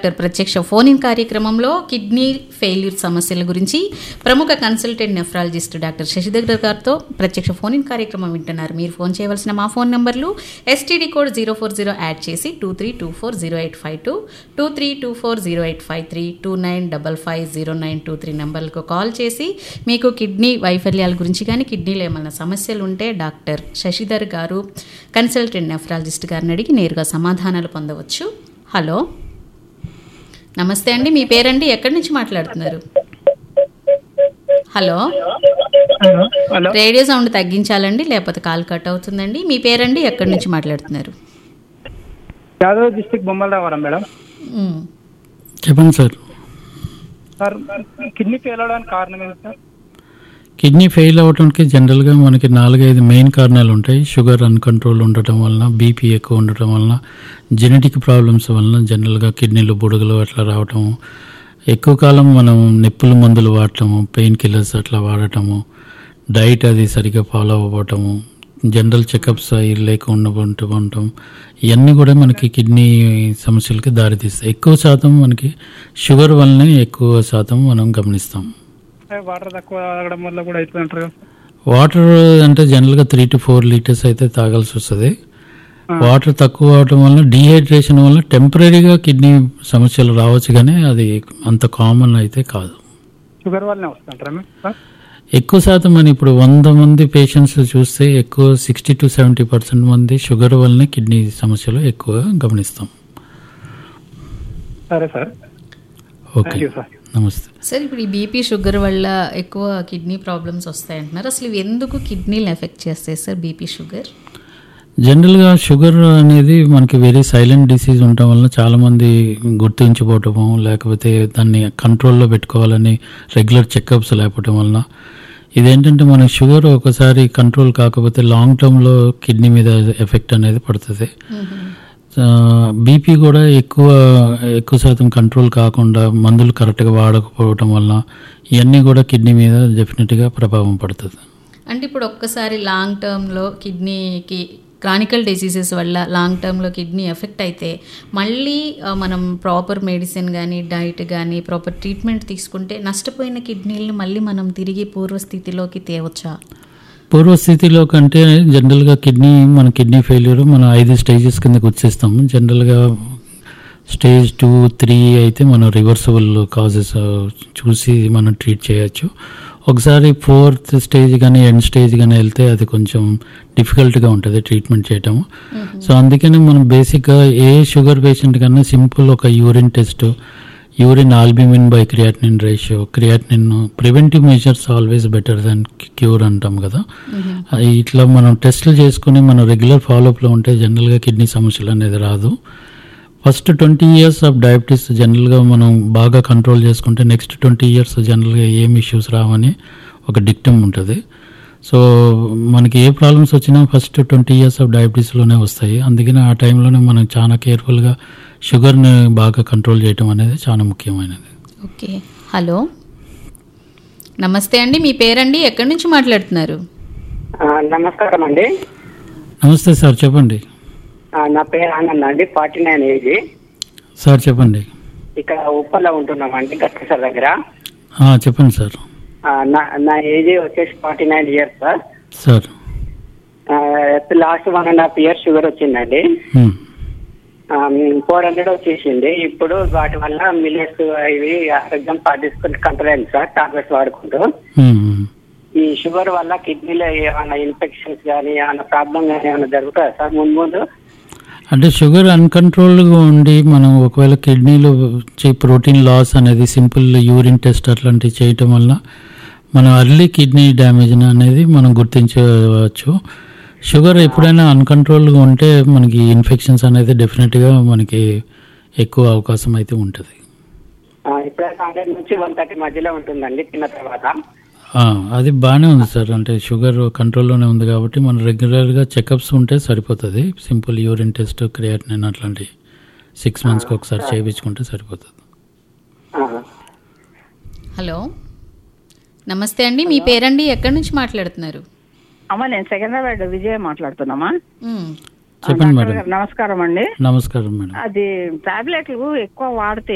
Doctor ప్రత్యక్ష phone in కార్యక్రమంలో kidney failure సమస్యల గురించి ప్రముఖ కన్సల్టెంట్ నెఫ్రాలజిస్ట్ డాక్టర్ శశిధర్ గారితో ప్రత్యక్ష ఫోన్ ఇన్ కార్యక్రమం వింటున్నారు మీరు ఫోన్ చేయవలసిన మా ఫోన్ నంబర్లు STD code zero four zero add చేసి two three two four zero eight five two two three two four zero eight five three two nine double five zero nine two three నెంబర్లకు call చేసి మీకు kidney వైఫల్యాల గురించి కానీ కిడ్నీలో ఏమైనా సమస్యలు ఉంటే డాక్టర్ శశిధర్ గారు కన్సల్టెంట్ నెఫ్రాలజిస్ట్ గారిని అడిగి నేరుగా సమాధానాలు పొందవచ్చు హలో నమస్తే అండి మీ పేరండి ఎక్కడి నుంచి మాట్లాడుతున్నారు హలో హలో రేడియో సౌండ్ తగ్గించాలండి లేకపోతే కాల్ కట్ అవుతుందండి మీ పేరండి ఎక్కడి నుంచి మాట్లాడుతున్నారు Yadav district Bommalaravaram madam hmm. చెప్పండి సార్ సార్ కిడ్నీ ఫెయిల్ అవడానికి కారణం ఏంటి సార్ కిడ్నీ ఫెయిల్ అవ్వడానికి జనరల్గా మనకి నాలుగైదు మెయిన్ కారణాలు ఉంటాయి షుగర్ అన్కంట్రోల్ ఉండటం వలన బీపీ ఎక్కువ ఉండటం వలన జెనెటిక్ ప్రాబ్లమ్స్ వలన జనరల్గా కిడ్నీలు బుడగలు అట్లా రావటం ఎక్కువ కాలం మనం నొప్పుల మందులు వాడటము పెయిన్ కిల్లర్స్ అట్లా వాడటము డైట్ అది సరిగ్గా ఫాలో అవ్వటము జనరల్ చెకప్స్ అవి లేకుండా ఉంటూ ఉండటం ఇవన్నీ కూడా మనకి కిడ్నీ సమస్యలకి దారితీస్తాయి ఎక్కువ శాతం మనకి షుగర్ వల్లనే ఎక్కువ శాతం మనం గమనిస్తాం వాటర్ తక్కువ తాగడం వల్ల కూడా అవుతుంది అంటారు కదా సార్? వాటర్ అంటే జనరల్గా త్రీ టు ఫోర్ లీటర్స్ అయితే తాగాల్సి వస్తుంది వాటర్ తక్కువ అవడం వల్ల డీహైడ్రేషన్ వల్ల టెంపరీగా కిడ్నీ సమస్యలు రావచ్చు కానీ అది అంత కామన్ అయితే కాదు షుగర్ వల్లనే వస్తుంటారా మేము సార్ ఎక్కువ శాతం మనం ఇప్పుడు వంద మంది పేషెంట్స్ చూస్తే ఎక్కువ సిక్స్టీ టు సెవెంటీ పర్సెంట్ మంది షుగర్ వల్లనే కిడ్నీ సమస్యలు ఎక్కువ గమనిస్తాం సరే sir okay thank you sir నమస్తే సార్ ఇప్పుడు ఈ బీపీ షుగర్ వల్ల ఎక్కువ కిడ్నీ ప్రాబ్లమ్స్ వస్తాయంటున్నారు అసలు ఇవి ఎందుకు కిడ్నీలు ఎఫెక్ట్ చేస్తాయి సార్ బీపీ షుగర్ జనరల్గా షుగర్ అనేది మనకి వెరీ సైలెంట్ డిసీజ్ ఉండటం వలన చాలామంది గుర్తించబోవటము లేకపోతే దాన్ని కంట్రోల్లో పెట్టుకోవాలని రెగ్యులర్ చెకప్స్ లేకపోవటం వలన ఇదేంటంటే మన షుగర్ ఒకసారి కంట్రోల్ కాకపోతే లాంగ్ టర్మ్లో కిడ్నీ మీద ఎఫెక్ట్ అనేది పడుతుంది బీపీ కూడా ఎక్కువ ఎక్కువ శాతం కంట్రోల్ కాకుండా మందులు కరెక్ట్గా వాడకపోవటం వలన ఇవన్నీ కూడా కిడ్నీ మీద డెఫినెట్గా ప్రభావం పడుతుంది అంటే ఇప్పుడు ఒక్కసారి లాంగ్ టర్మ్లో కిడ్నీకి క్రానికల్ డిసీజెస్ వల్ల లాంగ్ టర్మ్లో కిడ్నీ ఎఫెక్ట్ అయితే మళ్ళీ ఆ, మనం ప్రాపర్ మెడిసిన్ కానీ డైట్ కానీ ప్రాపర్ ట్రీట్మెంట్ తీసుకుంటే నష్టపోయిన కిడ్నీలను మళ్ళీ మనం తిరిగి పూర్వస్థితిలోకి తేవచ్చా పూర్వస్థితిలో కంటే జనరల్గా కిడ్నీ మన కిడ్నీ ఫెయిల్యూర్ మనం ఐదు స్టేజెస్ కిందకి వచ్చేస్తాము జనరల్గా స్టేజ్ టూ త్రీ అయితే మనం రివర్సబుల్ కాజెస్ చూసి మనం ట్రీట్ చేయొచ్చు ఒకసారి ఫోర్త్ స్టేజ్ కానీ ఎండ్ స్టేజ్ కానీ వెళ్తే అది కొంచెం డిఫికల్ట్గా ఉంటుంది ట్రీట్మెంట్ చేయటము సో అందుకని మనం బేసిక్గా ఏ షుగర్ పేషెంట్ కన్నా సింపుల్ ఒక urine test urine albumin by creatinine ratio creatinine preventive measures always better than cure అంటాం కదా అది ఇట్లా మనం టెస్టులు చేసుకుని మనం రెగ్యులర్ ఫాలోఅప్లో ఉంటే జనరల్గా కిడ్నీ సమస్యలు అనేది రాదు first twenty years of diabetes జనరల్గా మనం బాగా కంట్రోల్ చేసుకుంటే నెక్స్ట్ ట్వంటీ ఇయర్స్ జనరల్గా ఏం ఇష్యూస్ రావని ఒక డిక్టమ్ ఉంటుంది సో మనకి ఏ ప్రాబ్లమ్స్ వచ్చినా ఫస్ట్ ట్వంటీ ఇయర్స్ ఆఫ్ డయాబెటీస్లోనే వస్తాయి అందుకని ఆ టైంలోనే మనం చాలా కేర్ఫుల్గా షుగర్ని బాగా కంట్రోల్ చేయటం అనేది చాలా ముఖ్యమైనది ఓకే హలో నమస్తే అండి మీ పేరండి ఎక్కడి నుంచి మాట్లాడుతున్నారు ఆ, నమస్కారం అండి నమస్తే సార్ చెప్పండి ఆ, నా పేరు ఆనంద్ అండి ఫార్టీ నైన్ ఏజ్ సార్ చెప్పండి ఇక్కడ ఉప్పల్లో ఉంటున్నామండి గట్టేశ్వర దగ్గర ఆ, చెప్పండి సార్ ఆ, నా నా ఏజ్ వచ్చేసి forty nine years sir sir last one and half year sugar వచ్చిందండి హ్మ్. ఫోర్ హండ్రెడ్ వచ్చేసింది ఇప్పుడు వాటి వల్ల మిల్లెట్స్ ఇవి ఆరోగ్యం పాటించుకుంటూ కంట్రోల్ అయింది సార్ టాబ్లెట్స్ వాడుకుంటూ హ్మ్, హ్మ్. ఈ షుగర్ వల్ల కిడ్నీలో ఏమైనా ఇన్ఫెక్షన్స్ కానీ ఏమైనా ప్రాబ్లం కానీ ఏమైనా జరుగుతుందా సార్ ముందు ముందు అంటే షుగర్ అన్కంట్రోల్గా ఉండి మనం ఒకవేళ కిడ్నీలో వచ్చే ప్రోటీన్ లాస్ అనేది సింపుల్ యూరిన్ టెస్ట్ అట్లాంటివి చేయటం వల్ల మనం అర్లీ కిడ్నీ డ్యామేజ్ అనేది మనం గుర్తించవచ్చు షుగర్ ఎప్పుడైనా అన్కంట్రోల్గా ఉంటే మనకి ఇన్ఫెక్షన్స్ అనేది డెఫినెట్గా మనకి ఎక్కువ అవకాశం అయితే ఉంటుంది ఆ, ఇప్పుడైతే హండ్రెడ్ నుంచి వన్ థర్టీ మధ్యలో ఉంటుందండి తిన్న తర్వాత ఆ, అది బాగానే ఉంది సార్ అంటే షుగర్ కంట్రోల్లోనే ఉంది కాబట్టి మనం రెగ్యులర్గా చెకప్స్ ఉంటే సరిపోతుంది సింపుల్ యూరిన్ టెస్ట్ క్రియాటినిన్ అట్లాంటి సిక్స్ మంత్స్కి ఒకసారి చేయించుకుంటే సరిపోతుంది ఆ. హలో నమస్తే అండి మీ పేరండి ఎక్కడి నుంచి మాట్లాడుతున్నారు అమ్మ నేను సెకండ్రాబాద్ విజయ మాట్లాడుతున్నామా మ్, చెప్పండి డాక్టర్ మేడం గారు, నమస్కారం అండి నమస్కారం మేడం అది టాబ్లెట్లు ఎక్కువ వాడితే